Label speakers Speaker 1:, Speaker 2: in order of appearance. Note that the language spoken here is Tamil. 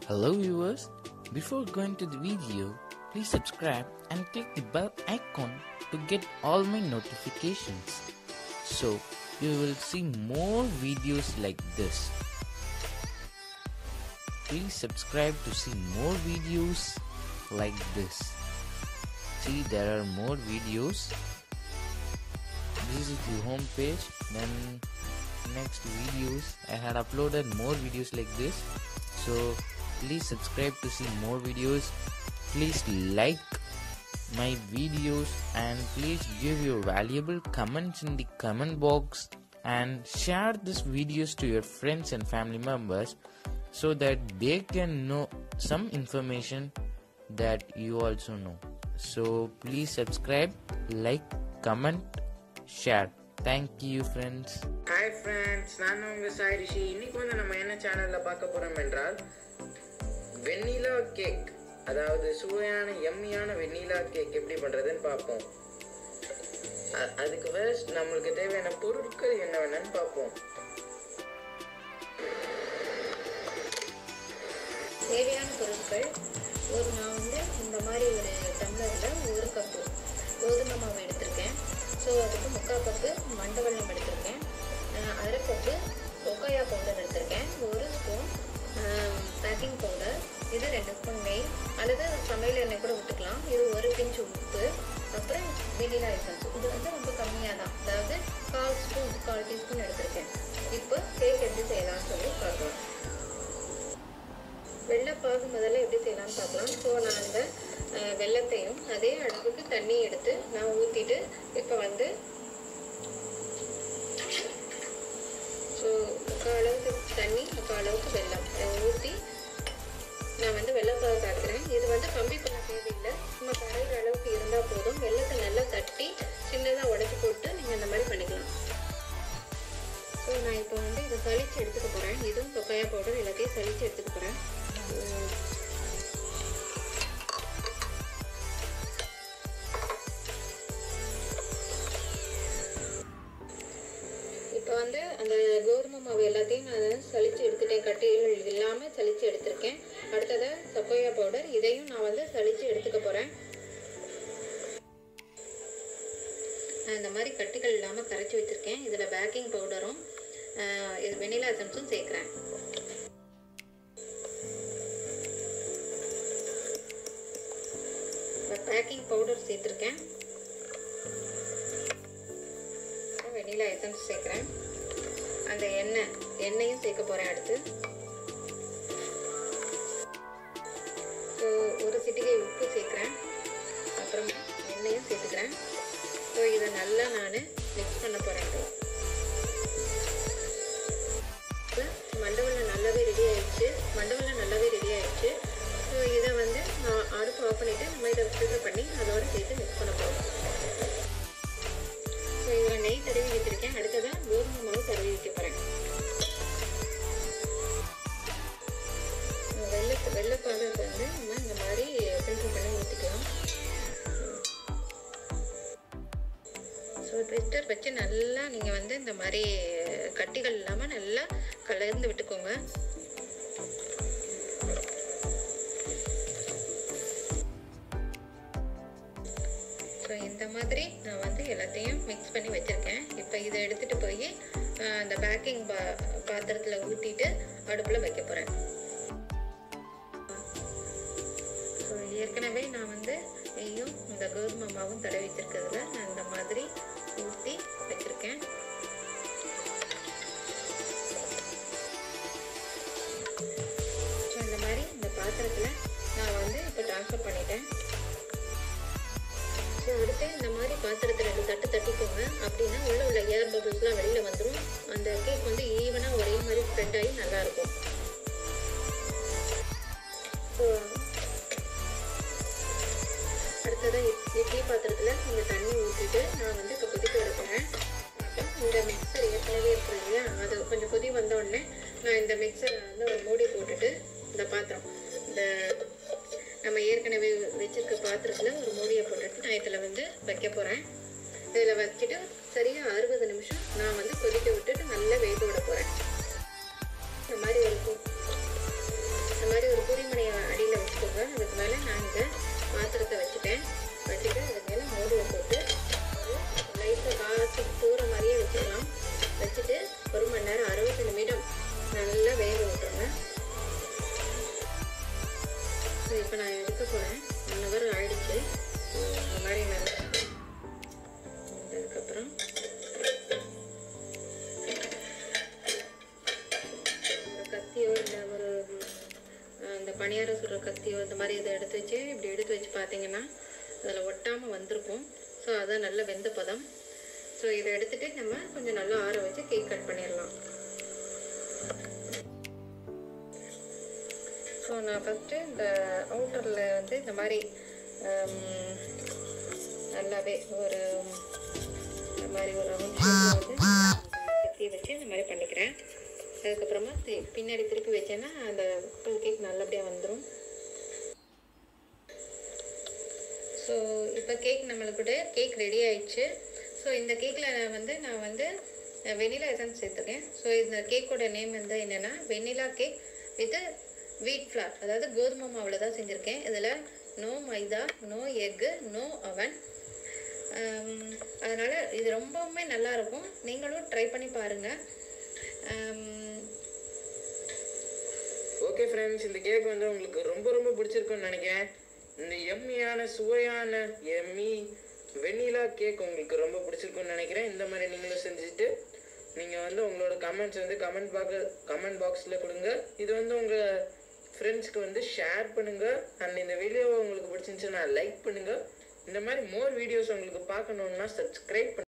Speaker 1: Hello viewers, before going to the video, please subscribe and click the bell icon to get all my notifications. So you will see more videos like this. Please subscribe to see more videos like this. See there are more videos. This is the home page. Then next videos I had uploaded more videos like this. So please subscribe to see more videos. Please like my videos and please give your valuable comments in the comment box and share these videos to your friends and family members so that they can know some information that you also know. So please subscribe, like, comment, share. Thank you friends.
Speaker 2: Hi friends நான் உங்க சாய் ரிஷி இன்னைக்கு வந்து நம்ம என்ன சேனல்ல பார்க்க போறோம் என்றால் வெண்ணிலா கேக் அதாவது சுவையான எம்மியான வெண்ணிலா கேக் எப்படி பண்றதுன்னு பார்ப்போம் அ- அதுக்கு ஃபர்ஸ்ட் நம்மளுக்கு தேவையான பொருட்கள் என்னவென்னு பார்ப்போம்
Speaker 3: தேவையான பொருட்கள் ஒரு நான் வந்து இந்த மாதிரி ஒரு டம்ளரில் ஒரு கப்பு கோதுமை மாவு எடுத்திருக்கேன் ஸோ அதுக்கு முக்கால் கப்பு மண்டவெல்லம் எடுத்திருக்கேன் அஹ் அரை கப்பு கொக்காயா பவுடர் எடுத்திருக்கேன் ஒரு ஸ்பூன் பேக்கிங் பவுடர் இது ரெண்டு ஸ்பூன் நெய் அல்லது சமையல் எண்ணெய் கூட விட்டுக்கலாம் இது ஒரு பிஞ்ச் உப்பு அப்புறம் வெண்ணிலா எசன்ஸ் இது வந்து ரொம்ப கம்மியாக தான் அதாவது கால் ஸ்பூன் கால் டீஸ்பூன் எடுத்திருக்கேன் இப்போ கேக் எப்படி செய்யலாம்னு சொல்லி பார்க்கலாம் வெள்ளைப்பாகு முதல்ல எப்படி செய்யலாம்னு பார்க்கலாம் ஸோ நான் அந்த அஹ், வெல்லத்தையும் அதே அளவுக்கு தண்ணி எடுத்து நான் ஊற்றிட்டு இப்போ வந்து ஸோ முக்கால் அளவுக்கு தண்ணி முக்கால் அளவுக்கு வெல்லம் ஊற்றி நான் வந்து வெள்ளைப்பாகு காட்டுறேன் இது வந்து கம்பி பண்ண தேவையில்லை சும்மா கரையிற அளவுக்கு இருந்தால் போதும் வெள்ளத்தை நல்லா தட்டி சின்னதாக உடைச்சி போட்டு நீங்கள் இந்த மாதிரி பண்ணிக்கலாம் ஸோ நான் இப்போ வந்து இதை சளிச்சு எடுத்துக்க போகிறேன் இதுவும் தொக்காயா பவுடர் எல்லாத்தையும் சளிச்சு எடுத்துக்க போகிறேன் இப்போ வந்து அந்த கோதுமை மாவு எல்லாத்தையும் நான் சளிச்சு எடுத்துட்டேன் கட்டிகள் இல்லாமல் சளிச்சு எடுத்திருக்கேன் அடுத்ததாக சக்கோயா பவுடர் இதையும் நான் வந்து சளிச்சு எடுத்துக்க போகிறேன் நான் இந்த மாதிரி கட்டிகள் இல்லாமல் கரைச்சி வச்சுருக்கேன் இதில் பேக்கிங் பவுடரும் ஆஹ், இது வெனிலா எசன்ஸும் சேர்க்குறேன் பேக்கிங் பவுடர் சேர்த்துருக்கேன் வெனிலா எசன்ஸ் சேர்க்குறேன் அந்த எண்ணெய் எண்ணெயும் சேர்க்க போகிறேன் அடுத்து ஸோ ஒரு சிட்டிகை உப்பு சேர்க்குறேன் அப்புறம் எண்ணெயும் சேர்த்துக்கிறேன் ஸோ இதை நல்லா நான் மிக்ஸ் பண்ண போகிறேன் இப்போ மண்டவெல்லம் நல்லாவே ரெடி ஆயிடுச்சு மண்டவெல்லம் நல்லாவே ரெடி ஆயிடுச்சு ஸோ இதை வந்து நான் அடுப்பு ஆஃப் பண்ணிவிட்டு நம்ம இதை ஃபில்டர் பண்ணி அதோட சேர்த்து மிக்ஸ் பண்ண போகிறோம் ஸோ இதில் நெய் தடவி வச்சுருக்கேன் அடுத்ததாக கோதுமை மாவு தடவி வைக்க போகிறேன் வெள்ளை வெள்ளைப்பாகத்தை வந்து நம்ம இந்த மாதிரி ஃபில்டர் பண்ணி ஊற்றிக்கலாம் ஸோ ட்விஸ்டர் வச்சு நல்லா நீங்கள் வந்து இந்த மாதிரி கட்டிகள் இல்லாமல் நல்லா கலந்து விட்டுக்கோங்க ஸோ இந்த மாதிரி நான் வந்து எல்லாத்தையும் மிக்ஸ் பண்ணி வச்சுருக்கேன் இப்போ இதை எடுத்துகிட்டு போய் ஆஹ், அந்த பேக்கிங் பா பாத்திரத்தில் ஊற்றிட்டு அடுப்பில் வைக்க போகிறேன் ஸோ ஏற்கனவே நான் வந்து நெய்யும் இந்த கோதுமை மாவும் தடவி வச்சிருக்கிறதுல நான் இந்த மாதிரி ஊற்றி வச்சுருக்கேன் ஸோ இந்த மாதிரி இந்த பாத்திரத்தில் நான் வந்து இப்போ ட்ரான்ஸ்ஃபர் பண்ணிட்டேன் ஸோ அடுத்து இந்த மாதிரி பாத்திரத்தில் ரெண்டு தட்டு தட்டிக்கோங்க அப்படின்னா உள்ள உள்ள ஏர் பபிள்ஸ்லாம் வெளியில் வந்துடும் அந்த கேக் வந்து ஈவனாக ஒரே மாதிரி ஸ்ப்ரெட் ஆகி நல்லாயிருக்கும் ஸோ அடுத்ததாக இட்லி பாத்திரத்தில் இந்த தண்ணி ஊற்றிட்டு நான் வந்து இப்போ கொதிக்க வைக்கிறேன் இந்த மிக்சர் ஏற்கனவே இருக்கு இல்லையா அது கொஞ்சம் கொதி வந்த உடனே நான் இந்த மிக்சரை வந்து ஒரு மூடி போட்டுட்டு இந்த பாத்திரம் இந்த நம்ம ஏற்கனவே வச்சிருக்க பாத்திரத்தில் ஒரு மூடியை போட்டுட்டு நான் இதில் வந்து வைக்க போகிறேன் இதில் வச்சுட்டு சரியாக அறுபது நிமிஷம் நான் வந்து கொதிக்க விட்டுட்டு நல்லா வேக விட போகிறேன் இந்த மாதிரி ஒரு கு- இந்த மாதிரி ஒரு குறி வைக்க போகிறேன் ஒன் ஹவர் ஆயிடுச்சு இந்த மாதிரி நல்லா அதுக்கப்புறம் ஒரு கத்தியோ இல்லை ஒரு அஹ், இந்த பணியாரம் சுடுற கத்தியோ இந்த மாதிரி இதை எடுத்து வச்சு இப்படி எடுத்து வச்சு பார்த்தீங்கன்னா அதில் ஒட்டாமல் வந்திருக்கும் ஸோ அதான் நல்ல வெந்த பதம் ஸோ இதை எடுத்துட்டு நம்ம கொஞ்சம் நல்லா ஆற வச்சு கேக் கட் பண்ணிடலாம் ஸோ நான் ஃபஸ்ட்டு இந்த அவுட்டரில் வந்து இந்த மாதிரி ஹம், நல்லாவே ஒரு இந்த மாதிரி ஒரு ரவுண்ட் ஷேப்பில் வந்து கத்தி வச்சு இந்த மாதிரி பண்ணிக்கிறேன் அதுக்கப்புறமா தி- பின்னாடி திருப்பி வச்சேன்னா அந்த ஃபுல் கேக் நல்லபடியாக வந்துடும் ஸோ இப்போ கேக் நம்மளுக்கிட்ட கேக் ரெடி ஆயிடுச்சு ஸோ இந்த கேக்கில் வந்து நான் வந்து வெனிலா எசன்ஸ் சேர்த்துருக்கேன் ஸோ இந்த கேக்கோட நேம் வந்து என்னென்னா vanilla cake with wheat flour அதாவது கோதுமை மாவில் தான் செஞ்சுருக்கேன் இதில் no maida no egg no oven அதனால் இது ரொம்பவுமே நல்லாயிருக்கும் நீங்களும் ட்ரை பண்ணி பாருங்கள்
Speaker 2: ஓகே ஃப்ரெண்ட்ஸ் இந்த கேக் வந்து உங்களுக்கு ரொம்ப ரொம்ப பிடிச்சிருக்குன்னு நினைக்கிறேன் இந்த எம்மியான சுவையான எம்மி வெண்ணிலா கேக் உங்களுக்கு ரொம்ப பிடிச்சிருக்குன்னு நினைக்கிறேன் இந்த மாதிரி நீங்களும் செஞ்சுட்டு நீங்கள் வந்து உங்களோட கமெண்ட்ஸ் வந்து கமெண்ட் பாக்ஸ் கமெண்ட் பாக்ஸில் கொடுங்க இது வந்து உங்கள் ஃப்ரெண்ட்ஸ்க்கு வந்து ஷேர் பண்ணுங்கள் அண்ட் இந்த வீடியோ உங்களுக்கு பிடிச்சிருந்துச்சுன்னா லைக் பண்ணுங்கள் இந்த மாதிரி மோர் வீடியோஸ் உங்களுக்கு பார்க்கணுன்னா சப்ஸ்கிரைப்